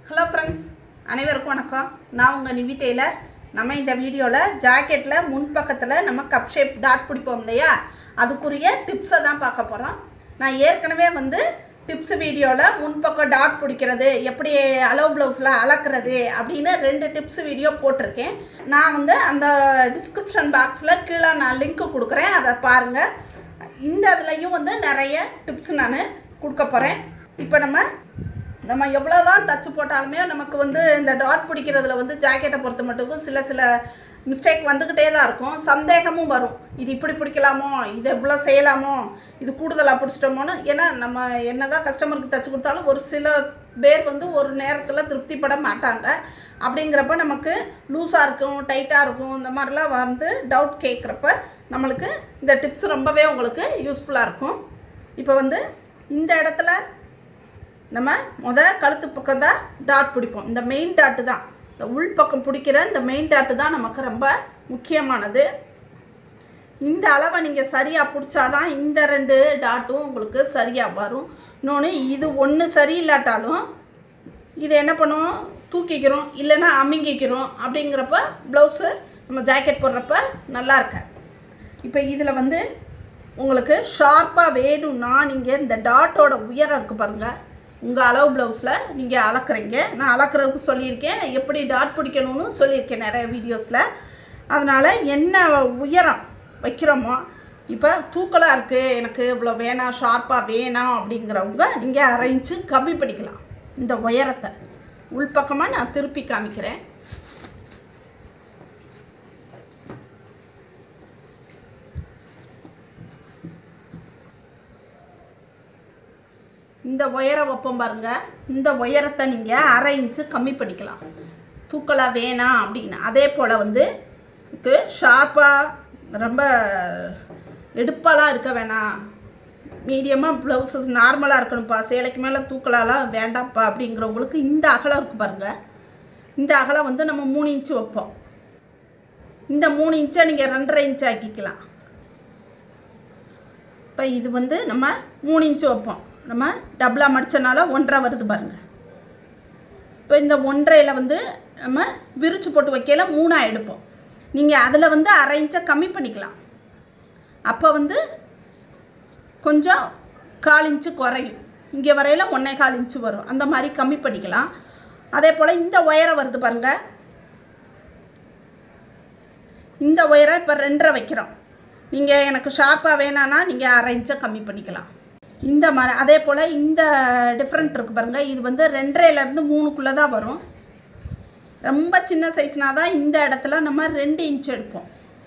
hello friends அனைவருக்கும் வணக்கம் நான் உங்கள் நிவி டெய்லர் நம்ம இந்த வீடியோவில் ஜாக்கெட்டில் முன்பக்கத்தில் நம்ம கப் ஷேப் டாட் பிடிப்போம் இல்லையா அதுக்குரிய டிப்ஸை தான் பார்க்க போகிறோம் நான் ஏற்கனவே வந்து டிப்ஸ் வீடியோவில் முன்பக்கம் டாட் பிடிக்கிறது எப்படி அலோ ப்ளவுஸில் அளக்குறது அப்படின்னு ரெண்டு டிப்ஸ் வீடியோ போட்டிருக்கேன் நான் வந்து அந்த டிஸ்கிரிப்ஷன் பாக்ஸில் கீழே நான் லிங்க் கொடுக்குறேன் அதை பாருங்கள் இந்த இதுலையும் வந்து நிறைய டிப்ஸ் நான் கொடுக்க போகிறேன் இப்போ நம்ம நம்ம எவ்வளோ தான் தச்சு போட்டாலுமே நமக்கு வந்து இந்த டாட் பிடிக்கிறதுல வந்து ஜாக்கெட்டை பொறுத்த மட்டுக்கும் சில சில மிஸ்டேக் வந்துக்கிட்டே தான் இருக்கும் சந்தேகமும் வரும் இது இப்படி பிடிக்கலாமோ இது எவ்வளோ செய்யலாமோ இது கூடுதலாக பிடிச்சிட்டோமோன்னு ஏன்னா நம்ம என்ன தான் கஸ்டமருக்கு தச்சு கொடுத்தாலும் ஒரு சில பேர் வந்து ஒரு நேரத்தில் திருப்திப்பட மாட்டாங்க அப்படிங்கிறப்ப நமக்கு லூஸாக இருக்கும் டைட்டாக இருக்கும் இந்த மாதிரிலாம் வந்து டவுட் கேட்குறப்ப நம்மளுக்கு இந்த டிப்ஸ் ரொம்பவே உங்களுக்கு யூஸ்ஃபுல்லாக இருக்கும் இப்போ வந்து இந்த இடத்துல நம்ம முத கழுத்து பக்கம் தான் டாட் பிடிப்போம் இந்த மெயின் டாட்டு தான் இந்த உள் பக்கம் பிடிக்கிற இந்த மெயின் டாட்டு தான் நமக்கு ரொம்ப முக்கியமானது இந்த அளவை நீங்கள் சரியாக பிடிச்சாதான் இந்த ரெண்டு டாட்டும் உங்களுக்கு சரியாக வரும் இன்னொன்று இது ஒன்று சரியில்லாட்டாலும் இது என்ன பண்ணுவோம் தூக்கிக்கிறோம் இல்லைன்னா அமுங்கிக்கிறோம் அப்படிங்கிறப்ப ப்ளவுஸு நம்ம ஜாக்கெட் போடுறப்ப நல்லா இருக்காது இப்போ இதில் வந்து உங்களுக்கு ஷார்ப்பாக வேணும்னா நீங்கள் இந்த டாட்டோட உயரம் இருக்குது பாருங்கள் உங்கள் அளவு ப்ளவுஸில் நீங்கள் அளக்குறீங்க நான் அளக்குறதுக்கு சொல்லியிருக்கேன் எப்படி டாட் பிடிக்கணும்னு சொல்லியிருக்கேன் நிறைய வீடியோஸில் அதனால் என்ன உயரம் வைக்கிறோமோ இப்போ தூக்கலாக இருக்குது எனக்கு இவ்வளோ வேணாம் ஷார்ப்பாக வேணாம் அப்படிங்கிறவங்க நீங்கள் அரை இன்ச்சு கம்மி பண்ணிக்கலாம் இந்த உயரத்தை உள்பக்கமாக நான் திருப்பி காமிக்கிறேன் இந்த உயரம் வைப்போம் பாருங்க இந்த உயரத்தை நீங்கள் அரை இன்ச்சு கம்மி பண்ணிக்கலாம் தூக்கலாக வேணாம் அப்படின்னு அதே போல் வந்து இதுக்கு ஷார்ப்பாக ரொம்ப எடுப்பாலாம் இருக்க வேணாம் மீடியமாக ப்ளவுஸஸ் நார்மலாக இருக்கணும்ப்பா சேலைக்கு மேலே தூக்கலாலாம் வேண்டாம்ப்பா அப்படிங்கிறவங்களுக்கு இந்த அகலம் இருக்குது பாருங்கள் இந்த அகலம் வந்து நம்ம மூணு இன்ச்சு வைப்போம் இந்த மூணு இன்ச்சை நீங்கள் ரெண்டரை இன்ச்சு ஆக்கிக்கலாம் இப்போ இது வந்து நம்ம மூணு இன்ச்சு வைப்போம் நம்ம டபுளாக மடித்தனால ஒன்றரை வருது பாருங்கள் இப்போ இந்த ஒன்றையில் வந்து நம்ம விரிச்சு போட்டு வைக்கல மூணாக எடுப்போம் நீங்கள் அதில் வந்து அரை இன்ச்சை கம்மி பண்ணிக்கலாம் அப்போ வந்து கொஞ்சம் கால் இன்ச்சு குறையும் இங்கே வரையில் ஒன்றே கால் இன்ச்சு வரும் அந்த மாதிரி கம்மி பண்ணிக்கலாம் அதே போல் இந்த உயரம் வருது பாருங்கள் இந்த உயரம் இப்போ ரெண்டரை வைக்கிறோம் நீங்கள் எனக்கு ஷார்ப்பாக வேணான்னா நீங்கள் அரை இன்ச்சை கம்மி பண்ணிக்கலாம் இந்த மாதிரி அதே போல் இந்த டிஃப்ரெண்ட் இருக்குது பாருங்கள் இது வந்து ரெண்டரைலேருந்து மூணுக்குள்ளே தான் வரும் ரொம்ப சின்ன சைஸ்னால் தான் இந்த இடத்துல நம்ம ரெண்டு இன்ச் எடுப்போம்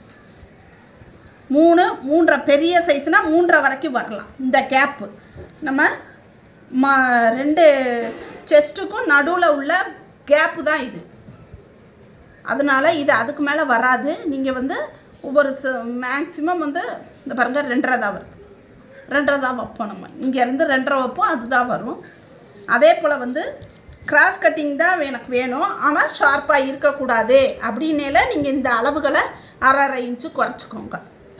மூணு மூன்றரை பெரிய சைஸ்னால் மூன்றரை வரைக்கும் வரலாம் இந்த கேப்பு நம்ம ம ரெண்டு செஸ்ட்டுக்கும் நடுவில் உள்ள கேப்பு தான் இது அதனால் இது அதுக்கு மேலே வராது நீங்கள் வந்து ஒவ்வொரு மேக்ஸிமம் வந்து இந்த பாருங்கள் ரெண்டரை தான் வருது ரெண்டரை தான் வைப்போம் நம்ம இங்கேருந்து ரெண்டரை வைப்போம் அதுதான் வரும் அதே போல் வந்து கிராஸ் கட்டிங் தான் எனக்கு வேணும் ஆனால் ஷார்ப்பாக இருக்கக்கூடாது அப்படின்னேல நீங்கள் இந்த அளவுகளை அரை அரை இன்ச்சு குறைச்சிக்கோங்க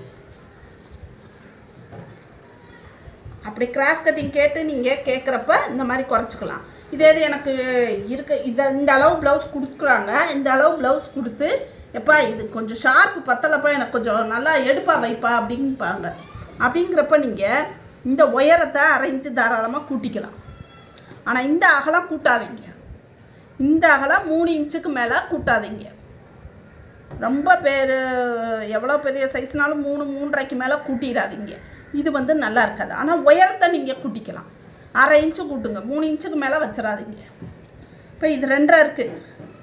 அப்படி கிராஸ் கட்டிங் கேட்டு நீங்கள் கேட்குறப்ப இந்த மாதிரி குறைச்சிக்கலாம் இதே இது எனக்கு இருக்க இதை இந்த அளவு ப்ளவுஸ் கொடுக்குறாங்க இந்த அளவு ப்ளவுஸ் கொடுத்து எப்பா இது கொஞ்சம் ஷார்ப்பு பத்தலைப்பா எனக்கு கொஞ்சம் நல்லா எடுப்பா வைப்பா அப்படிங்பாங்க அப்படிங்கிறப்ப நீங்கள் இந்த உயரத்தை அரை இன்ச்சு தாராளமாக கூட்டிக்கலாம் ஆனால் இந்த அகலம் கூட்டாதீங்க இந்த அகலம் மூணு இன்ச்சுக்கு மேலே கூட்டாதீங்க ரொம்ப பேர் எவ்வளோ பெரிய சைஸ்னாலும் மூணு மூன்றரைக்கு மேலே கூட்டிடாதீங்க இது வந்து நல்லா இருக்காது ஆனால் உயரத்தை நீங்கள் கூட்டிக்கலாம் அரை இன்ச்சு கூட்டுங்க மூணு இன்ச்சுக்கு மேலே வச்சிடாதீங்க இப்போ இது ரெண்டரை இருக்குது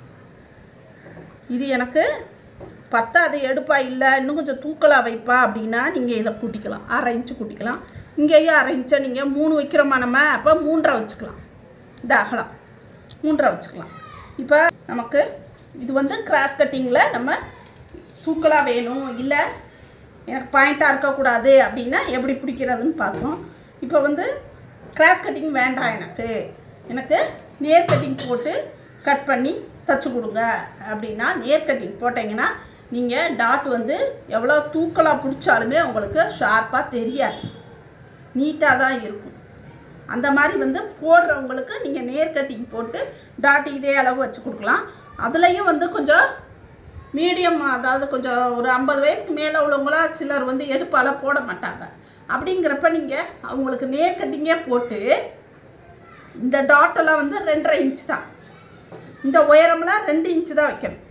இது எனக்கு பத்தாது எடுப்பா இல்லை இன்னும் கொஞ்சம் தூக்கலாக வைப்பா அப்படின்னா நீங்கள் இதை கூட்டிக்கலாம் அரை இன்ச்சு கூட்டிக்கலாம் இங்கேயும் அரை இன்ச்சை நீங்கள் மூணு வைக்கிறோமா நம்ம அப்போ மூன்றரை வச்சுக்கலாம் இந்த அகலம் மூன்றரை வச்சுக்கலாம் இப்போ நமக்கு இது வந்து கிராஸ் கட்டிங்கில் நம்ம தூக்கலாக வேணும் இல்லை எனக்கு பாயிண்ட்டாக இருக்கக்கூடாது அப்படின்னா எப்படி பிடிக்கிறதுன்னு பார்த்தோம் இப்போ வந்து கிராஸ் கட்டிங் வேண்டாம் எனக்கு எனக்கு நேர் கட்டிங் போட்டு கட் பண்ணி தச்சு கொடுங்க அப்படின்னா நேர் கட்டிங் போட்டிங்கன்னா நீங்கள் டாட் வந்து எவ்வளோ தூக்கலாக பிடிச்சாலுமே உங்களுக்கு ஷார்ப்பாக தெரியாது நீட்டாக தான் இருக்கும் அந்த மாதிரி வந்து போடுறவங்களுக்கு நீங்கள் நேர் கட்டிங் போட்டு டாட் இதே அளவு வச்சு கொடுக்கலாம் அதுலேயும் வந்து கொஞ்சம் மீடியம் அதாவது கொஞ்சம் ஒரு ஐம்பது வயசுக்கு மேலே உள்ளவங்களாம் சிலர் வந்து எடுப்பால் போட மாட்டாங்க அப்படிங்கிறப்ப நீங்கள் அவங்களுக்கு நேர் கட்டிங்கே போட்டு இந்த டாட்டெல்லாம் வந்து ரெண்டரை இன்ச் தான் இந்த உயரம்லாம் ரெண்டு இன்ச்சு தான் வைக்கணும்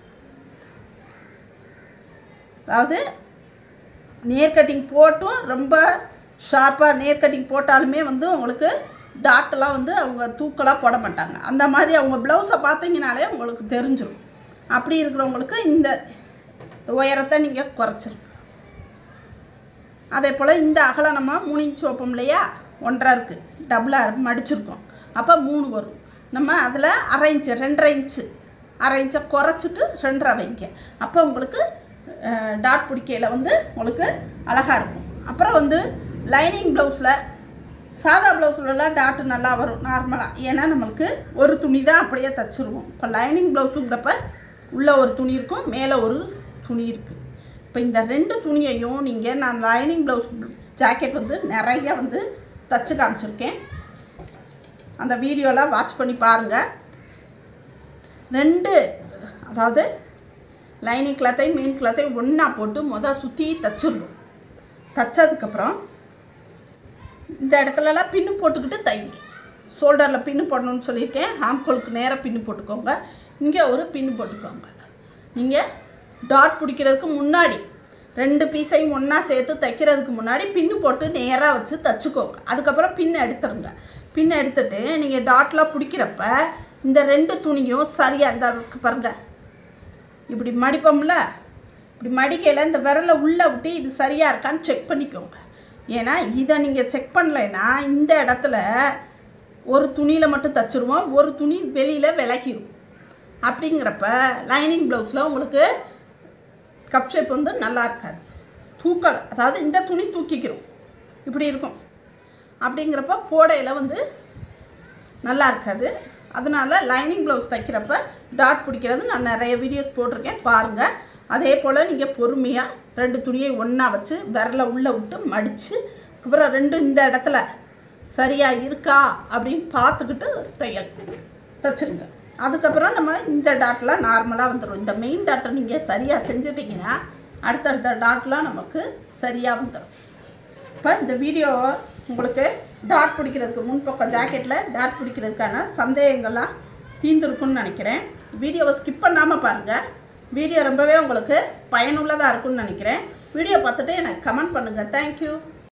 அதாவது நேர் கட்டிங் போட்டும் ரொம்ப ஷார்ப்பாக நேர் கட்டிங் போட்டாலுமே வந்து உங்களுக்கு டாட்டெல்லாம் வந்து அவங்க தூக்கலாக போட மாட்டாங்க அந்த மாதிரி அவங்க ப்ளவுஸை பார்த்தீங்கனாலே உங்களுக்கு தெரிஞ்சிடும் அப்படி இருக்கிறவங்களுக்கு இந்த உயரத்தை நீங்கள் குறைச்சிருங்க அதே போல் இந்த அகலம் நம்ம மூணு இன்ச் வைப்போம் இல்லையா ஒன்றரை இருக்குது டபுளாக மடிச்சிருக்கோம் அப்போ மூணு வரும் நம்ம அதில் அரை இன்ச்சு ரெண்டரை இன்ச்சு அரை இன்ச்சை குறைச்சிட்டு ரெண்டரை வைங்க அப்போ உங்களுக்கு டாட் பிடிக்கையில் வந்து உங்களுக்கு அழகாக இருக்கும் அப்புறம் வந்து லைனிங் ப்ளவுஸில் சாதா ப்ளவுஸ்லலாம் டாட்டு நல்லா வரும் நார்மலாக ஏன்னா நம்மளுக்கு ஒரு துணி தான் அப்படியே தச்சுருவோம் இப்போ லைனிங் ப்ளவுஸுங்கிறப்ப உள்ளே ஒரு துணி இருக்கும் மேலே ஒரு துணி இருக்குது இப்போ இந்த ரெண்டு துணியையும் நீங்கள் நான் லைனிங் ப்ளவுஸ் ஜாக்கெட் வந்து நிறைய வந்து தச்சு காமிச்சிருக்கேன் அந்த வீடியோலாம் வாட்ச் பண்ணி பாருங்கள் ரெண்டு அதாவது லைனிங் கிளாத்தையும் மெயின் கிளாத்தையும் ஒன்றா போட்டு மொதல் சுற்றி தச்சிடணும் தச்சதுக்கப்புறம் இந்த இடத்துலலாம் பின்னு போட்டுக்கிட்டு தைங்க ஷோல்டரில் பின்னு போடணும்னு சொல்லியிருக்கேன் ஹாம்கோலுக்கு நேராக பின்னு போட்டுக்கோங்க இங்கே ஒரு பின்னு போட்டுக்கோங்க நீங்கள் டாட் பிடிக்கிறதுக்கு முன்னாடி ரெண்டு பீஸையும் ஒன்றா சேர்த்து தைக்கிறதுக்கு முன்னாடி பின்னு போட்டு நேராக வச்சு தச்சுக்கோங்க அதுக்கப்புறம் பின் எடுத்துருங்க பின் எடுத்துட்டு நீங்கள் டாட்லாம் பிடிக்கிறப்ப இந்த ரெண்டு துணியும் சரியாக இந்த இருக்கு பாருங்க இப்படி மடிப்போம்ல இப்படி மடிக்கையில் இந்த விரலை உள்ளே விட்டு இது சரியாக இருக்கான்னு செக் பண்ணிக்கோங்க ஏன்னா இதை நீங்கள் செக் பண்ணலைன்னா இந்த இடத்துல ஒரு துணியில் மட்டும் தச்சுருவோம் ஒரு துணி வெளியில் விலகிடும் அப்படிங்கிறப்ப லைனிங் ப்ளவுஸில் உங்களுக்கு கப் ஷேப் வந்து நல்லா இருக்காது தூக்கல் அதாவது இந்த துணி தூக்கிக்கிறோம் இப்படி இருக்கும் அப்படிங்கிறப்ப போடையில் வந்து நல்லா இருக்காது அதனால் லைனிங் ப்ளவுஸ் தைக்கிறப்ப டாட் பிடிக்கிறது நான் நிறைய வீடியோஸ் போட்டிருக்கேன் பாருங்கள் அதே போல் நீங்கள் பொறுமையாக ரெண்டு துணியை ஒன்றா வச்சு விரலை உள்ளே விட்டு மடித்து அப்புறம் ரெண்டும் இந்த இடத்துல சரியாக இருக்கா அப்படின்னு பார்த்துக்கிட்டு தையல் தைச்சிருங்க அதுக்கப்புறம் நம்ம இந்த டாட்லாம் நார்மலாக வந்துடும் இந்த மெயின் டாட்டை நீங்கள் சரியாக செஞ்சிட்டிங்கன்னா அடுத்தடுத்த டாட்லாம் நமக்கு சரியாக வந்துடும் இப்போ இந்த வீடியோ உங்களுக்கு டாட் பிடிக்கிறதுக்கு முன்பக்கம் ஜாக்கெட்டில் டாட் பிடிக்கிறதுக்கான சந்தேகங்கள்லாம் தீர்ந்துருக்குன்னு நினைக்கிறேன் வீடியோவை ஸ்கிப் பண்ணாமல் பாருங்கள் வீடியோ ரொம்பவே உங்களுக்கு பயனுள்ளதாக இருக்கும்னு நினைக்கிறேன் வீடியோ பார்த்துட்டு எனக்கு கமெண்ட் பண்ணுங்கள் தேங்க்யூ